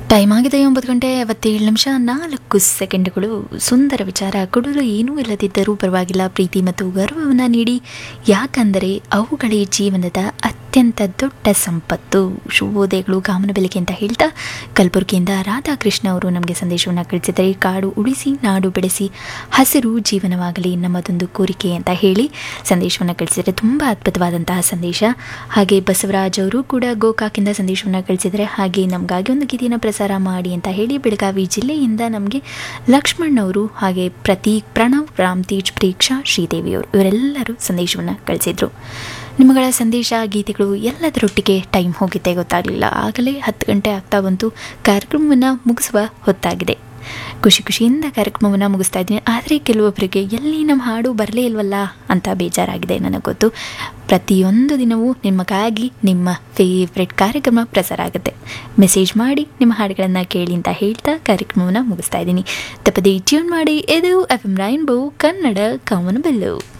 time ಆಗಿದೆ ಒಂಬತ್ತು ಗಂಟೆ ಐವತ್ತೇಳು ನಿಮಿಷ ನಾಲ್ಕು ಸೆಕೆಂಡ್ಗಳು ಸುಂದರ ವಿಚಾರ ಕೊಡಲು ಏನೂ ಇಲ್ಲದಿದ್ದರೂ ಪರವಾಗಿಲ್ಲ ಪ್ರೀತಿ ಮತ್ತು ಗೌರವವನ್ನು ನೀಡಿ ಯಾಕಂದರೆ ಅವುಗಳೇ ಜೀವನದ ಅತ್ಯಂತ ದೊಡ್ಡ ಸಂಪತ್ತು ಶುಭೋದಯಗಳು ಕಾಮನ ಬೆಳಕೆ ಅಂತ ಹೇಳ್ತಾ ಕಲಬುರಗಿಯಿಂದ ರಾಧಾಕೃಷ್ಣ ಅವರು ನಮಗೆ ಸಂದೇಶವನ್ನು ಕಳಿಸಿದ್ದಾರೆ ಕಾಡು ಉಳಿಸಿ ನಾಡು ಬೆಳೆಸಿ ಹಸಿರು ಜೀವನವಾಗಲಿ ನಮ್ಮದೊಂದು ಕೋರಿಕೆ ಅಂತ ಹೇಳಿ ಸಂದೇಶವನ್ನು ಕಳಿಸಿದರೆ ತುಂಬ ಅದ್ಭುತವಾದಂತಹ ಸಂದೇಶ ಹಾಗೆ ಬಸವರಾಜ್ ಅವರು ಕೂಡ ಗೋಕಾಕಿಂದ ಸಂದೇಶವನ್ನು ಕಳಿಸಿದರೆ ಹಾಗೆ ನಮಗಾಗಿ ಒಂದು ಗೀತೆಯನ್ನು ಪ್ರಸಾರ ಮಾಡಿ ಅಂತ ಹೇಳಿ ಬೆಳಗಾವಿ ಜಿಲ್ಲೆಯಿಂದ ನಮಗೆ ಲಕ್ಷ್ಮಣ್ ಅವರು ಹಾಗೆ ಪ್ರತೀಕ್ ಪ್ರಣವ್ ರಾಮ್ ತೇಜ್ ಪ್ರೇಕ್ಷಾ ಶ್ರೀದೇವಿಯವರು ಇವರೆಲ್ಲರೂ ಸಂದೇಶವನ್ನು ಕಳಿಸಿದರು ನಿಮ್ಮಗಳ ಸಂದೇಶ ಗೀತೆಗಳು ಎಲ್ಲದರೊಟ್ಟಿಗೆ ಟೈಮ್ ಹೋಗಿದೆ ಗೊತ್ತಾಗಲಿಲ್ಲ ಆಗಲೇ ಹತ್ತು ಗಂಟೆ ಆಗ್ತಾ ಬಂತು ಕಾರ್ಯಕ್ರಮವನ್ನು ಮುಗಿಸುವ ಹೊತ್ತಾಗಿದೆ ಖುಷಿ ಖುಷಿಯಿಂದ ಕಾರ್ಯಕ್ರಮವನ್ನು ಮುಗಿಸ್ತಾ ಇದ್ದೀನಿ ಆದರೆ ಕೆಲವೊಬ್ಬರಿಗೆ ಎಲ್ಲಿ ನಮ್ಮ ಹಾಡು ಬರಲೇ ಇಲ್ವಲ್ಲ ಅಂತ ಬೇಜಾರಾಗಿದೆ ನನಗೆ ಗೊತ್ತು ಪ್ರತಿಯೊಂದು ದಿನವೂ ನಿಮಗಾಗಿ ನಿಮ್ಮ ಫೇವ್ರೆಟ್ ಕಾರ್ಯಕ್ರಮ ಪ್ರಸಾರ ಆಗುತ್ತೆ ಮೆಸೇಜ್ ಮಾಡಿ ನಿಮ್ಮ ಹಾಡುಗಳನ್ನು ಕೇಳಿ ಅಂತ ಹೇಳ್ತಾ ಕಾರ್ಯಕ್ರಮವನ್ನು ಮುಗಿಸ್ತಾ ಇದ್ದೀನಿ ತಪ್ಪದೇ ಟ್ಯೂನ್ ಮಾಡಿ ಇದು ಎಫ್ ಎಂ ರೈನ್ಬೋ ಕನ್ನಡ ಕಾಮನ ಬೆಲ್ಲು